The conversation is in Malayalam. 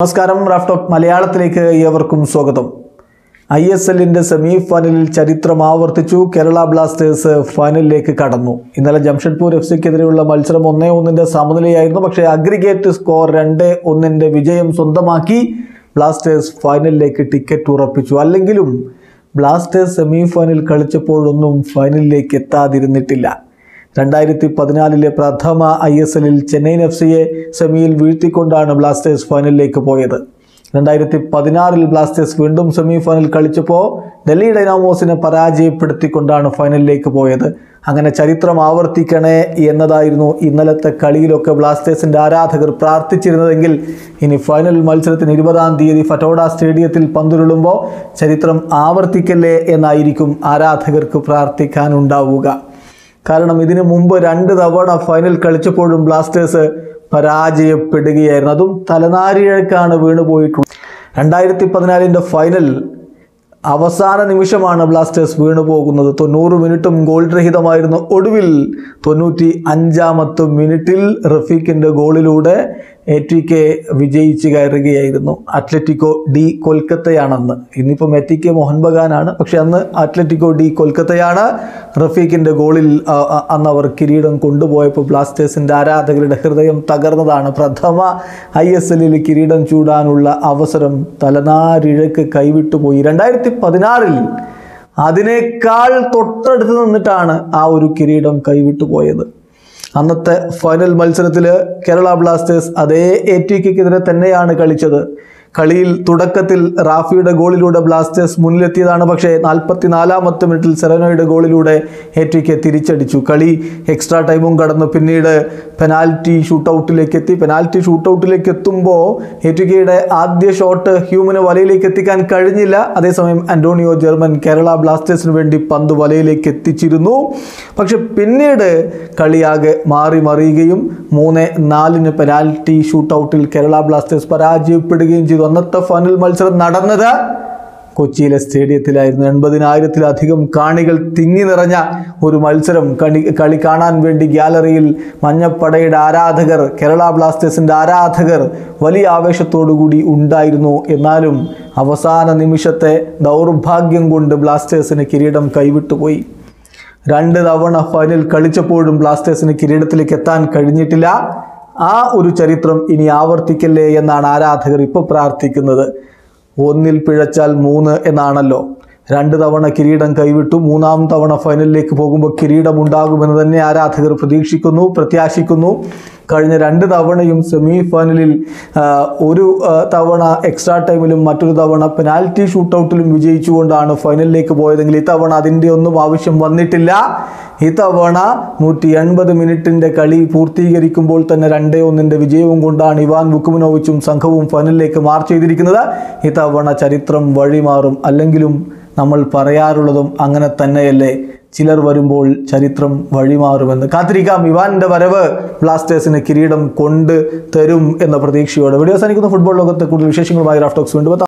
നമസ്കാരം റാഫ്റ്റോക്ക് മലയാളത്തിലേക്ക് ഏവർക്കും സ്വാഗതം ഐ എസ് എല്ലിൻ്റെ സെമി ഫൈനലിൽ ചരിത്രം ആവർത്തിച്ചു കേരള ബ്ലാസ്റ്റേഴ്സ് ഫൈനലിലേക്ക് കടന്നു ഇന്നലെ ജംഷഡ്പൂർ എഫ് സിക്കെതിരെയുള്ള മത്സരം ഒന്നേ ഒന്നിൻ്റെ സമനിലയായിരുന്നു പക്ഷേ അഗ്രിഗേറ്റ് സ്കോർ രണ്ട് ഒന്നിൻ്റെ വിജയം സ്വന്തമാക്കി ബ്ലാസ്റ്റേഴ്സ് ഫൈനലിലേക്ക് ടിക്കറ്റ് ഉറപ്പിച്ചു അല്ലെങ്കിലും ബ്ലാസ്റ്റേഴ്സ് സെമി ഫൈനൽ കളിച്ചപ്പോഴൊന്നും ഫൈനലിലേക്ക് എത്താതിരുന്നിട്ടില്ല രണ്ടായിരത്തി പതിനാലിലെ പ്രഥമ ഐ എസ് എല്ലിൽ ചെന്നൈയിൻ എഫ് സിയെ സെമിയിൽ വീഴ്ത്തിക്കൊണ്ടാണ് ബ്ലാസ്റ്റേഴ്സ് ഫൈനലിലേക്ക് പോയത് രണ്ടായിരത്തി പതിനാറിൽ ബ്ലാസ്റ്റേഴ്സ് വീണ്ടും സെമി ഫൈനൽ കളിച്ചപ്പോൾ ഡൽഹി ഡൈനാമോസിനെ പരാജയപ്പെടുത്തിക്കൊണ്ടാണ് ഫൈനലിലേക്ക് പോയത് അങ്ങനെ ചരിത്രം ആവർത്തിക്കണേ എന്നതായിരുന്നു ഇന്നലത്തെ കളിയിലൊക്കെ ബ്ലാസ്റ്റേഴ്സിൻ്റെ ആരാധകർ പ്രാർത്ഥിച്ചിരുന്നതെങ്കിൽ ഇനി ഫൈനൽ മത്സരത്തിന് ഇരുപതാം തീയതി ഫറ്റോഡ സ്റ്റേഡിയത്തിൽ പന്തുരുളുമ്പോൾ ചരിത്രം ആവർത്തിക്കല്ലേ എന്നായിരിക്കും ആരാധകർക്ക് പ്രാർത്ഥിക്കാനുണ്ടാവുക കാരണം ഇതിനു മുമ്പ് രണ്ട് തവണ ഫൈനൽ കളിച്ചപ്പോഴും ബ്ലാസ്റ്റേഴ്സ് പരാജയപ്പെടുകയായിരുന്നു അതും തലനാരിഴക്കാണ് വീണു പോയിട്ടുള്ളത് രണ്ടായിരത്തി പതിനാലിൻ്റെ ഫൈനൽ അവസാന നിമിഷമാണ് ബ്ലാസ്റ്റേഴ്സ് വീണു പോകുന്നത് തൊണ്ണൂറ് മിനിറ്റും ഗോൾ രഹിതമായിരുന്നു ഒടുവിൽ തൊണ്ണൂറ്റി അഞ്ചാമത്തെ മിനിറ്റിൽ റഫീഖിൻ്റെ ഗോളിലൂടെ എ ടി കെ വിജയിച്ച് കയറുകയായിരുന്നു അത്ലറ്റിക്കോ ഡി കൊൽക്കത്തയാണെന്ന് ഇന്നിപ്പം എ ടി കെ മോഹൻ ബഗാനാണ് പക്ഷെ അന്ന് അത്ലറ്റിക്കോ ഡി കൊൽക്കത്തയാണ് റഫീഖിൻ്റെ ഗോളിൽ ആ, ആ, അന്ന് അവർ കിരീടം കൊണ്ടുപോയപ്പോൾ ബ്ലാസ്റ്റേഴ്സിൻ്റെ ആരാധകരുടെ ഹൃദയം തകർന്നതാണ് പ്രഥമ ഐ എസ് എല്ലിൽ കിരീടം ചൂടാനുള്ള അവസരം തലനാരിഴക്ക് കൈവിട്ടുപോയി രണ്ടായിരത്തി പതിനാറിൽ അതിനേക്കാൾ തൊട്ടടുത്ത് നിന്നിട്ടാണ് ആ ഒരു കിരീടം കൈവിട്ടു പോയത് അന്നത്തെ ഫൈനൽ മത്സരത്തിൽ കേരള ബ്ലാസ്റ്റേഴ്സ് അതേ എ ടി കെക്കെതിരെ തന്നെയാണ് കളിച്ചത് കളിയിൽ തുടക്കത്തിൽ റാഫിയുടെ ഗോളിലൂടെ ബ്ലാസ്റ്റേഴ്സ് മുന്നിലെത്തിയതാണ് പക്ഷേ നാൽപ്പത്തി നാലാമത്തെ മിനിറ്റിൽ സെറനോയുടെ ഗോളിലൂടെ എ ടി കെ തിരിച്ചടിച്ചു കളി എക്സ്ട്രാ ടൈമും കടന്നു പിന്നീട് പെനാൽറ്റി ഷൂട്ടൗട്ടിലേക്ക് എത്തി പെനാൽറ്റി ഷൂട്ടൗട്ടിലേക്ക് എത്തുമ്പോൾ എ ടി കെയുടെ ആദ്യ ഷോട്ട് ഹ്യൂമന് വലയിലേക്ക് എത്തിക്കാൻ കഴിഞ്ഞില്ല അതേസമയം അന്റോണിയോ ജർമ്മൻ കേരള ബ്ലാസ്റ്റേഴ്സിന് വേണ്ടി പന്ത് വലയിലേക്ക് എത്തിച്ചിരുന്നു പക്ഷെ പിന്നീട് കളിയാകെ മാറി മറിയുകയും മൂന്ന് നാലിന് പെനാൽറ്റി ഷൂട്ടൗട്ടിൽ കേരള ബ്ലാസ്റ്റേഴ്സ് പരാജയപ്പെടുകയും ചെയ്തു അന്നത്തെ ഫൈനൽ മത്സരം നടന്നത് കൊച്ചിയിലെ സ്റ്റേഡിയത്തിലായിരുന്നു എൺപതിനായിരത്തിലധികം കാണികൾ തിങ്ങി നിറഞ്ഞ ഒരു മത്സരം കളി കളി കാണാൻ വേണ്ടി ഗ്യാലറിയിൽ മഞ്ഞപ്പടയുടെ ആരാധകർ കേരള ബ്ലാസ്റ്റേഴ്സിൻ്റെ ആരാധകർ വലിയ ആവേശത്തോടുകൂടി ഉണ്ടായിരുന്നു എന്നാലും അവസാന നിമിഷത്തെ ദൗർഭാഗ്യം കൊണ്ട് ബ്ലാസ്റ്റേഴ്സിന് കിരീടം കൈവിട്ടുപോയി രണ്ട് തവണ ഫൈനൽ കളിച്ചപ്പോഴും ബ്ലാസ്റ്റേഴ്സിന് കിരീടത്തിലേക്ക് എത്താൻ കഴിഞ്ഞിട്ടില്ല ആ ഒരു ചരിത്രം ഇനി ആവർത്തിക്കല്ലേ എന്നാണ് ആരാധകർ ഇപ്പോൾ പ്രാർത്ഥിക്കുന്നത് ഒന്നിൽ പിഴച്ചാൽ മൂന്ന് എന്നാണല്ലോ രണ്ട് തവണ കിരീടം കൈവിട്ടു മൂന്നാം തവണ ഫൈനലിലേക്ക് പോകുമ്പോൾ കിരീടം ഉണ്ടാകുമെന്ന് തന്നെ ആരാധകർ പ്രതീക്ഷിക്കുന്നു പ്രത്യാശിക്കുന്നു കഴിഞ്ഞ രണ്ട് തവണയും സെമി ഫൈനലിൽ ആ, ഒരു ആ, തവണ എക്സ്ട്രാ ടൈമിലും മറ്റൊരു തവണ പെനാൽറ്റി ഷൂട്ടൗട്ടിലും വിജയിച്ചുകൊണ്ടാണ് ഫൈനലിലേക്ക് പോയതെങ്കിൽ ഇത്തവണ അതിൻ്റെ ഒന്നും ആവശ്യം വന്നിട്ടില്ല ഇത്തവണ നൂറ്റി എൺപത് മിനിറ്റിൻ്റെ കളി പൂർത്തീകരിക്കുമ്പോൾ തന്നെ രണ്ടേ ഒന്നിൻ്റെ വിജയവും കൊണ്ടാണ് ഇവാൻ വുക്കുമിനോവിച്ചും സംഘവും ഫൈനലിലേക്ക് മാർച്ച് ചെയ്തിരിക്കുന്നത് ഇത്തവണ ചരിത്രം വഴിമാറും അല്ലെങ്കിലും നമ്മൾ പറയാറുള്ളതും അങ്ങനെ തന്നെയല്ലേ ചിലർ വരുമ്പോൾ ചരിത്രം വഴിമാറുമെന്ന് കാത്തിരിക്കാം ഇവാന്റെ വരവ് ബ്ലാസ്റ്റേഴ്സിന് കിരീടം കൊണ്ട് തരും എന്ന പ്രതീക്ഷയോടെ വീഡിയോ അവസാനിക്കുന്ന ഫുട്ബോൾ ലോകത്തെ കൂടുതൽ വിശേഷങ്ങളുമായി റാഫ്റ്റോക്സ് വീണ്ടും എത്താം.